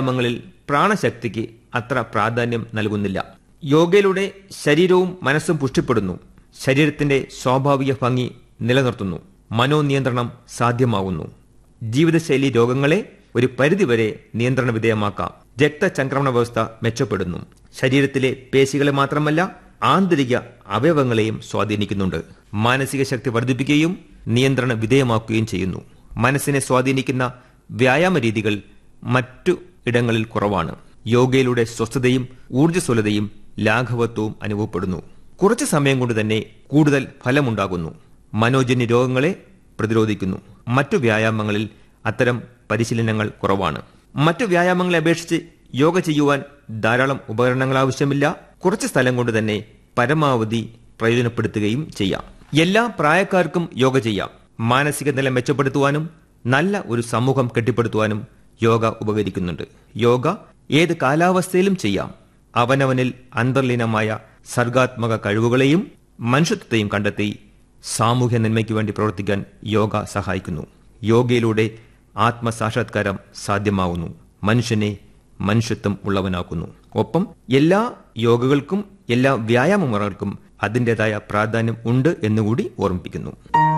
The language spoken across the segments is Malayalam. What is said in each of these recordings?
വ്യായാമങ്ങളിൽ പ്രാണശക്തിക്ക് അത്ര പ്രാധാന്യം നൽകുന്നില്ല യോഗയിലൂടെ ശരീരവും മനസ്സും പുഷ്ടിപ്പെടുന്നു ശരീരത്തിന്റെ സ്വാഭാവിക ഭംഗി നിലനിർത്തുന്നു മനോനിയന്ത്രണം സാധ്യമാകുന്നു ജീവിതശൈലി രോഗങ്ങളെ ഒരു പരിധിവരെ നിയന്ത്രണ വിധേയമാക്കാം രക്തചംക്രമണ വ്യവസ്ഥ മെച്ചപ്പെടുന്നു ശരീരത്തിലെ പേശികളെ മാത്രമല്ല ആന്തരിക അവയവങ്ങളെയും സ്വാധീനിക്കുന്നുണ്ട് മാനസിക ശക്തി വർദ്ധിപ്പിക്കുകയും നിയന്ത്രണ വിധേയമാക്കുകയും ചെയ്യുന്നു മനസ്സിനെ സ്വാധീനിക്കുന്ന വ്യായാമ രീതികൾ മറ്റു ഇടങ്ങളിൽ കുറവാണ് യോഗയിലൂടെ സ്വസ്ഥതയും ഊർജ്ജസ്വലതയും ലാഘവത്വവും അനുഭവപ്പെടുന്നു കുറച്ചു സമയം കൊണ്ട് തന്നെ കൂടുതൽ ഫലമുണ്ടാകുന്നു മനോജന്യ രോഗങ്ങളെ പ്രതിരോധിക്കുന്നു മറ്റു വ്യായാമങ്ങളിൽ അത്തരം പരിശീലനങ്ങൾ കുറവാണ് മറ്റു വ്യായാമങ്ങളെ അപേക്ഷിച്ച് യോഗ ചെയ്യുവാൻ ധാരാളം ഉപകരണങ്ങൾ ആവശ്യമില്ല കുറച്ച് സ്ഥലം കൊണ്ട് തന്നെ പരമാവധി പ്രയോജനപ്പെടുത്തുകയും ചെയ്യാം എല്ലാ പ്രായക്കാർക്കും യോഗ ചെയ്യാം മാനസിക നില മെച്ചപ്പെടുത്തുവാനും നല്ല ഒരു സമൂഹം കെട്ടിപ്പടുത്തുവാനും യോഗ ഉപകരിക്കുന്നുണ്ട് യോഗ ഏത് കാലാവസ്ഥയിലും ചെയ്യാം അവനവനിൽ അന്തർലീനമായ സർഗാത്മക കഴിവുകളെയും മനുഷ്യത്വത്തെയും കണ്ടെത്തി സാമൂഹ്യ നന്മയ്ക്ക് വേണ്ടി പ്രവർത്തിക്കാൻ യോഗ സഹായിക്കുന്നു യോഗയിലൂടെ ആത്മസാക്ഷാത്കാരം സാധ്യമാവുന്നു മനുഷ്യനെ മനുഷ്യത്വം ഉള്ളവനാക്കുന്നു ഒപ്പം എല്ലാ യോഗകൾക്കും എല്ലാ വ്യായാമ മുറകൾക്കും അതിൻ്റെതായ പ്രാധാന്യം ഉണ്ട് എന്നുകൂടി ഓർമ്മിപ്പിക്കുന്നു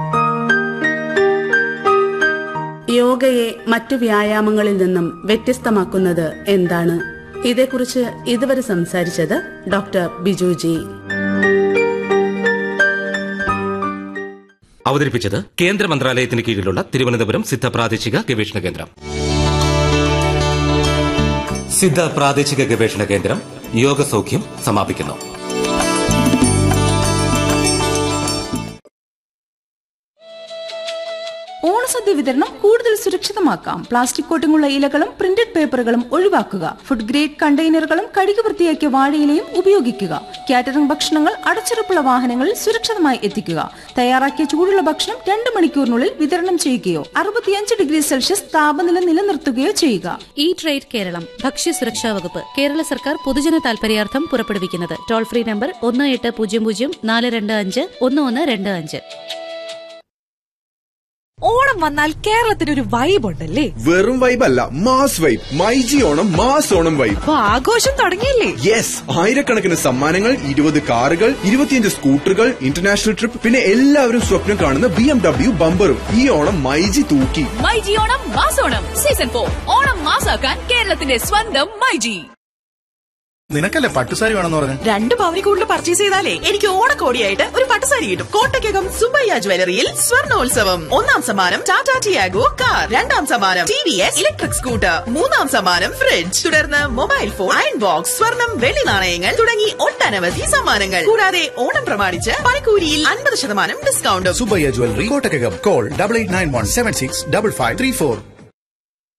യോഗയെ മറ്റു വ്യായാമങ്ങളിൽ നിന്നും വ്യത്യസ്തമാക്കുന്നത് എന്താണ് ഇതേക്കുറിച്ച് ഇതുവരെ സംസാരിച്ചത് ഡോക്ടർ ബിജുജി അവതരിപ്പിച്ചത് കേന്ദ്ര മന്ത്രാലയത്തിന് കീഴിലുള്ള തിരുവനന്തപുരം സിദ്ധ പ്രാദേശിക ഗവേഷണ കേന്ദ്രം സിദ്ധ പ്രാദേശിക ഗവേഷണ കേന്ദ്രം യോഗ സൗഖ്യം സമാപിക്കുന്നു ഓണസദ്യ വിതരണം കൂടുതൽ സുരക്ഷിതമാക്കാം പ്ലാസ്റ്റിക് കോട്ടിങ്ങുള്ള ഇലകളും പ്രിന്റഡ് പേപ്പറുകളും ഒഴിവാക്കുക ഫുഡ് ഗ്രേഡ് കണ്ടെയ്നറുകളും കഴുകി വൃത്തിയാക്കിയ വാഴയിലയും ഉപയോഗിക്കുക കാറ്ററിംഗ് ഭക്ഷണങ്ങൾ അടച്ചുറപ്പുള്ള വാഹനങ്ങളിൽ സുരക്ഷിതമായി എത്തിക്കുക തയ്യാറാക്കിയ ചൂടുള്ള ഭക്ഷണം രണ്ട് മണിക്കൂറിനുള്ളിൽ വിതരണം ചെയ്യുകയോ അറുപത്തിയഞ്ച് ഡിഗ്രി സെൽഷ്യസ് താപനില നിലനിർത്തുകയോ ചെയ്യുക ഈ ട്രേഡ് കേരളം ഭക്ഷ്യസുരക്ഷാ വകുപ്പ് കേരള സർക്കാർ പൊതുജന താൽപര്യാർത്ഥം പുറപ്പെടുവിക്കുന്നത് ടോൾ ഫ്രീ നമ്പർ ഒന്ന് എട്ട് പൂജ്യം പൂജ്യം നാല് രണ്ട് അഞ്ച് ഒന്ന് ഒന്ന് രണ്ട് അഞ്ച് ഓണം വന്നാൽ കേരളത്തിന് ഒരു വൈബ് ഉണ്ടല്ലേ വെറും വൈബ് അല്ല mass vibe myG Onam mass Onam vibe അപ്പൊ ആഘോഷം തുടങ്ങിയില്ലേ യെസ് ആയിരക്കണക്കിന് സമ്മാനങ്ങൾ ഇരുപത് കാറുകൾ ഇരുപത്തിയഞ്ച് സ്കൂട്ടറുകൾ ഇന്റർനാഷണൽ ട്രിപ്പ് പിന്നെ എല്ലാവരും സ്വപ്നം കാണുന്ന ബി എം ഡബ്ല്യു ബമ്പറും ഈ ഓണം മൈജി തൂക്കി മൈജി ഓണം മാസോണം സീസൺ ഫോർ ഓണം മാസാക്കാൻ കേരളത്തിന്റെ സ്വന്തം മൈജി നിനക്കല്ലേ പട്ടുസാരി വേണമെന്ന് പറഞ്ഞു രണ്ട് പവനി കൂടുതൽ പർച്ചേസ് ചെയ്താലേ എനിക്ക് ഓണക്കോടിയായിട്ട് ഒരു പട്ടുസാരി കിട്ടും കോട്ടയ്ക്കകം സുബയ്യ ജ്വല്ലറിയിൽ സ്വർണോത്സവം ഒന്നാം സമ്മാനം ടാറ്റാ ടിയാഗോ കാർ രണ്ടാം സമ്മാനം T V S electric scooter മൂന്നാം സമ്മാനം ഫ്രിഡ്ജ് തുടർന്ന് മൊബൈൽ ഫോൺ അയൺ ബോക്സ് സ്വർണം വെള്ളി നാണയങ്ങൾ തുടങ്ങി ഒട്ടനവധി സമ്മാനങ്ങൾ കൂടാതെ ഓണം പ്രമാണിച്ച് പണിക്കൂലിയിൽ അൻപത് ശതമാനം ഡിസ്കൗണ്ടും Subbaiah jewellery Kottakkakam call double eight nine one seven six double five three four